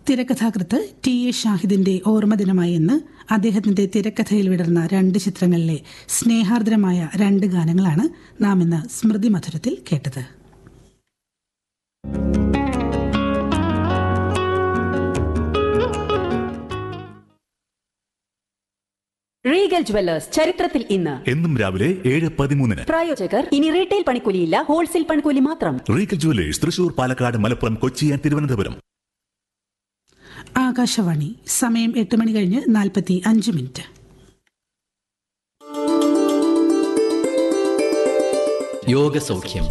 തിരക്കഥാകൃത്ത് T A ഷാഹിദിന്റെ ഓർമ്മദിനമായി ഇന്ന് അദ്ദേഹത്തിന്റെ തിരക്കഥയിൽ വിടർന്ന രണ്ട് ചിത്രങ്ങളിലെ സ്നേഹാർദ്രമായ രണ്ട് ഗാനങ്ങളാണ് നാം ഇന്ന് സ്മൃതി മധുരത്തിൽ കേട്ടത് റീഗൽ ജുവല്ലേഴ്സ് ചരിത്രത്തിൽ ഇന്ന് എന്നും രാവിലെ ഏഴ് പതിമൂന്നിന് പ്രായോജകർ ഇനി റീറ്റെയിൽ പണിക്കൂലിയില്ല ഹോൾസെയിൽ പണിക്കൂലി മാത്രം Regal jewellers Thrissur Palakkad Malappuram Kochi and Thiruvananthapuram Akashvani സമയം എട്ട് മണി കഴിഞ്ഞ് നാൽപ്പത്തി അഞ്ച് മിനിറ്റ് യോഗസൗഖ്യം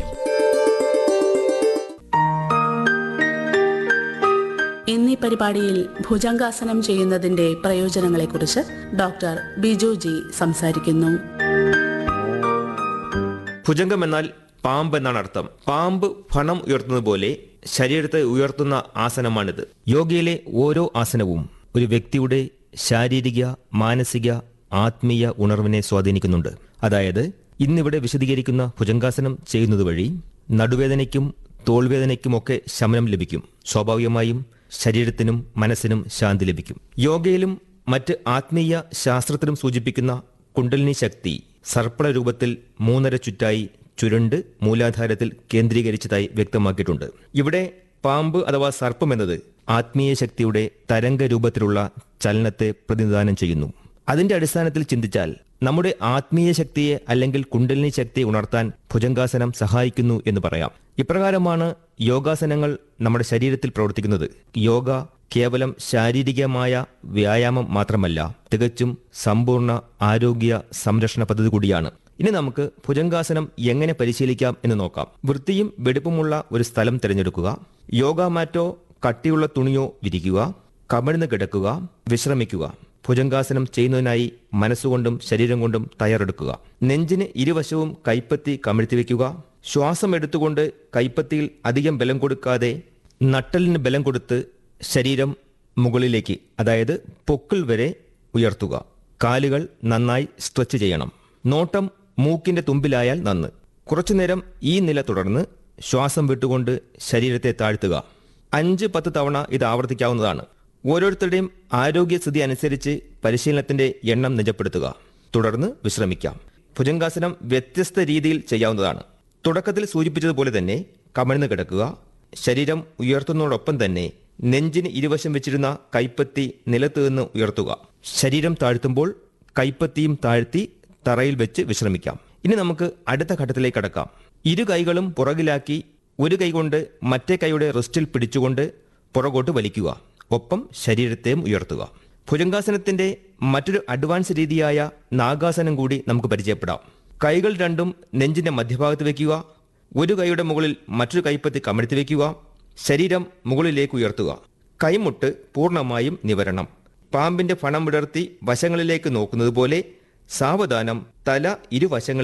ഇന്നീ പരിപാടിയിൽ ഭുജംഗാസനം ചെയ്യുന്നതിന്റെ പ്രയോജനങ്ങളെക്കുറിച്ച് ഡോക്ടർ ബിജു ജി സംസാരിക്കുന്നു ഭുജംഗം എന്നാൽ പാമ്പ് എന്നാണ് അർത്ഥം പാമ്പ് ഫണം ഉയർത്തുന്നത് പോലെ ശരീരത്തെ ഉയർത്തുന്ന ആസനമാണിത് യോഗയിലെ ഓരോ ആസനവും ഒരു വ്യക്തിയുടെ ശാരീരിക മാനസിക ആത്മീയ ഉണർവിനെ സ്വാധീനിക്കുന്നുണ്ട് അതായത് ഇന്നിവിടെ വിശദീകരിക്കുന്ന ഭുജംഗാസനം ചെയ്യുന്നത് വഴി നടുവേദനയ്ക്കും തോൾവേദനയ്ക്കുമൊക്കെ ശമനം ലഭിക്കും സ്വാഭാവികമായും ശരീരത്തിനും മനസ്സിനും ശാന്തി ലഭിക്കും യോഗയിലും മറ്റ് ആത്മീയ ശാസ്ത്രത്തിലും സൂചിപ്പിക്കുന്ന കുണ്ടലിനി ശക്തി സർപ്പള രൂപത്തിൽ മൂന്നര ചുറ്റായി ചുരുണ്ട് മൂലാധാരത്തിൽ കേന്ദ്രീകരിച്ചതായി വ്യക്തമാക്കിയിട്ടുണ്ട് ഇവിടെ പാമ്പ് അഥവാ സർപ്പം എന്നത് ആത്മീയ ശക്തിയുടെ തരംഗ രൂപത്തിലുള്ള ചലനത്തെ പ്രതിനിധാനം ചെയ്യുന്നു അതിന്റെ അടിസ്ഥാനത്തിൽ ചിന്തിച്ചാൽ നമ്മുടെ ആത്മീയ ശക്തിയെ അല്ലെങ്കിൽ കുണ്ടലിനി ശക്തിയെ ഉണർത്താൻ ഭുജംഗാസനം സഹായിക്കുന്നു എന്ന് പറയാം ഇപ്രകാരമാണ് യോഗാസനങ്ങൾ നമ്മുടെ ശരീരത്തിൽ പ്രവർത്തിക്കുന്നത് യോഗ കേവലം ശാരീരികമായ വ്യായാമം മാത്രമല്ല തികച്ചും സമ്പൂർണ്ണ ആരോഗ്യ സംരക്ഷണ പദ്ധതി കൂടിയാണ് ഇനി നമുക്ക് ഭുജംഗാസനം എങ്ങനെ പരിശീലിക്കാം എന്ന് നോക്കാം വൃത്തിയും വെടുപ്പുമുള്ള ഒരു സ്ഥലം തിരഞ്ഞെടുക്കുക യോഗ മാറ്റോ കട്ടിയുള്ള തുണിയോ വിരിക്കുക കമിഴ്ന്ന് കിടക്കുക വിശ്രമിക്കുക ഭുജംഗാസനം ചെയ്യുന്നതിനായി മനസ്സുകൊണ്ടും ശരീരം കൊണ്ടും തയ്യാറെടുക്കുക നെഞ്ചിന് ഇരുവശവും കൈപ്പത്തി കമിഴ്ത്തി വയ്ക്കുക ശ്വാസം എടുത്തുകൊണ്ട് കൈപ്പത്തിയിൽ അധികം ബലം കൊടുക്കാതെ നട്ടലിന് ബലം കൊടുത്ത് ശരീരം മുകളിലേക്ക് അതായത് പൊക്കിൾ വരെ ഉയർത്തുക കാലുകൾ നന്നായി സ്ട്രെച്ച് ചെയ്യണം നോട്ടം മൂക്കിന്റെ തുമ്പിലായാൽ നന്ന് കുറച്ചുനേരം ഈ നില തുടർന്ന് ശ്വാസം വിട്ടുകൊണ്ട് ശരീരത്തെ താഴ്ത്തുക അഞ്ച് പത്ത് തവണ ഇത് ആവർത്തിക്കാവുന്നതാണ് ഓരോരുത്തരുടെയും ആരോഗ്യസ്ഥിതി അനുസരിച്ച് പരിശീലനത്തിന്റെ എണ്ണം നിജപ്പെടുത്തുക തുടർന്ന് വിശ്രമിക്കാം ഭുജംഗാസനം വ്യത്യസ്ത രീതിയിൽ ചെയ്യാവുന്നതാണ് തുടക്കത്തിൽ സൂചിപ്പിച്ചതുപോലെ തന്നെ കമിഴ്ന്ന് കിടക്കുക ശരീരം ഉയർത്തുന്നതോടൊപ്പം തന്നെ നെഞ്ചിന് ഇരുവശം വെച്ചിരുന്ന കൈപ്പത്തി നിലത്ത് നിന്ന് ഉയർത്തുക ശരീരം താഴ്ത്തുമ്പോൾ കൈപ്പത്തിയും താഴ്ത്തി തറയിൽ വെച്ച് വിശ്രമിക്കാം ഇനി നമുക്ക് അടുത്ത ഘട്ടത്തിലേക്ക് കടക്കാം ഇരു കൈകളും പുറകിലാക്കി ഒരു കൈകൊണ്ട് മറ്റേ കൈയുടെ റിസ്റ്റിൽ പിടിച്ചുകൊണ്ട് പുറകോട്ട് വലിക്കുക ഒപ്പം ശരീരത്തെയും ഉയർത്തുക ഭുജംഗാസനത്തിന്റെ മറ്റൊരു അഡ്വാൻസ് രീതിയായ നാഗാസനം കൂടി നമുക്ക് പരിചയപ്പെടാം കൈകൾ രണ്ടും നെഞ്ചിന്റെ മധ്യഭാഗത്ത് വെക്കുക ഒരു കൈയുടെ മുകളിൽ മറ്റൊരു കൈപ്പത്തി കമഴ്ത്തി വെക്കുക ശരീരം മുകളിലേക്ക് ഉയർത്തുക കൈമുട്ട് പൂർണ്ണമായും നിവരണം പാമ്പിന്റെ ഫണം വിടർത്തി വശങ്ങളിലേക്ക് നോക്കുന്നത് പോലെ സാവധാനം തല ഇരുവശങ്ങളിൽ